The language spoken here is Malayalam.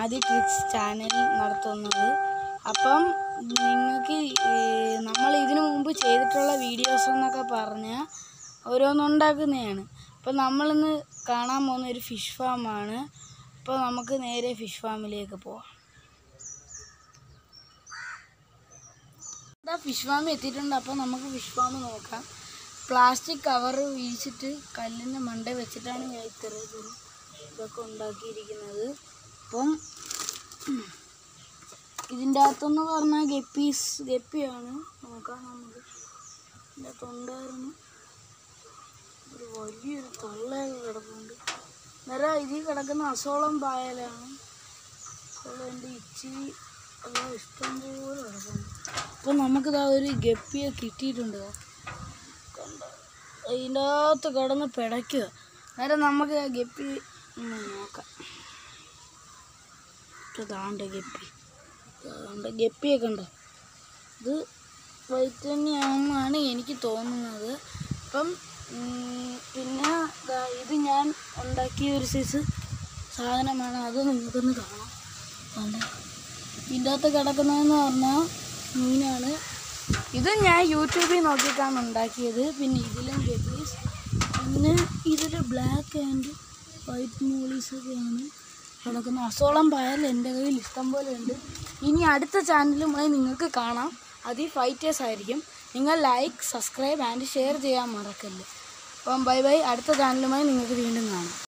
ആദ്യ ട്രിക്സ് ചാനൽ നടത്തുന്നത് അപ്പം നിങ്ങൾക്ക് നമ്മൾ ഇതിനു മുമ്പ് ചെയ്തിട്ടുള്ള വീഡിയോസ് എന്നൊക്കെ പറഞ്ഞാൽ ഓരോന്നുണ്ടാക്കുന്നതാണ് അപ്പം നമ്മളിന്ന് കാണാൻ പോകുന്ന ഒരു ഫിഷ് ഫാമാണ് അപ്പോൾ നമുക്ക് നേരെ ഫിഷ് ഫാമിലേക്ക് പോവാം ഇതാ ഫിഷ് ഫാമിൽ എത്തിയിട്ടുണ്ട് അപ്പോൾ നമുക്ക് ഫിഷ് ഫാം നോക്കാം പ്ലാസ്റ്റിക് കവർ വീശിട്ട് കല്ലിൻ്റെ മണ്ട വെച്ചിട്ടാണ് ഞാൻ ഇത്തരത്തിൽ ഇതൊക്കെ ഉണ്ടാക്കിയിരിക്കുന്നത് അപ്പം ഇതിൻ്റെ അകത്തെന്ന് പറഞ്ഞാൽ ഗപ്പീസ് ഗപ്പിയാണ് നോക്കാം നമുക്ക് ഇതിൻ്റെ അകത്തുണ്ടായിരുന്നു ഒരു വലിയൊരു തൊള്ളയൊക്കെ കിടപ്പുണ്ട് നേരെ ഇതിൽ കിടക്കുന്ന അസോളം പായലാണ് അസോളം എൻ്റെ ഇച്ചിരി എല്ലാം ഇഷ്ടം പോലെ കിടപ്പുണ്ട് അപ്പം നമുക്കിതാ ഒരു ഗപ്പിയെ കിട്ടിയിട്ടുണ്ട് ദാ. കണ്ടോ അതിൻ്റെ അകത്ത് കിടന്ന് പിടയ്ക്കുക നേരെ നമുക്ക് ആ ഗപ്പി ഒന്ന് നോക്കാം ഇതാണ്ട് ഗപ്പി ഇതാണ്ട് ഗപ്പിയെ കണ്ടോ ഇത് വൈറ്റ് തന്നെയാണെന്നാണ് എനിക്ക് തോന്നുന്നത് അപ്പം ഉം, പിന്നെ ദാ ഇത് ഞാൻ ഉണ്ടാക്കിയ ഒരു സൈസ് സാധനമാണ് അത് നിങ്ങൾക്കൊന്ന് കാണാം കണ്ടോ ഇതിൻ്റെ അകത്ത് കിടക്കുന്നതെന്ന് പറഞ്ഞാൽ മീനാണ് ഇത് ഞാൻ യൂട്യൂബിൽ നോക്കിയിട്ടാണ് ഉണ്ടാക്കിയത് പിന്നെ ഇതിലും ഗപ്പീസ് പിന്നെ ഇതൊരു ബ്ലാക്ക് ആൻഡ് വൈറ്റ് മോളീസൊക്കെയാണ് കിടക്കുന്ന അസോളം പായൽ എൻ്റെ കയ്യിൽ ഇഷ്ടം പോലെ ഉണ്ട് ഇനി അടുത്ത ചാനലുമായി നിങ്ങൾക്ക് കാണാം അത് ഈ ഫൈറ്റേഴ്സ് ആയിരിക്കും നിങ്ങൾ ലൈക്ക് സബ്സ്ക്രൈബ് ആൻഡ് ഷെയർ ചെയ്യാൻ മറക്കല്ലേ അപ്പം ബൈ ബൈ അടുത്ത ചാനലുമായി നിങ്ങൾക്ക് വീണ്ടും കാണാം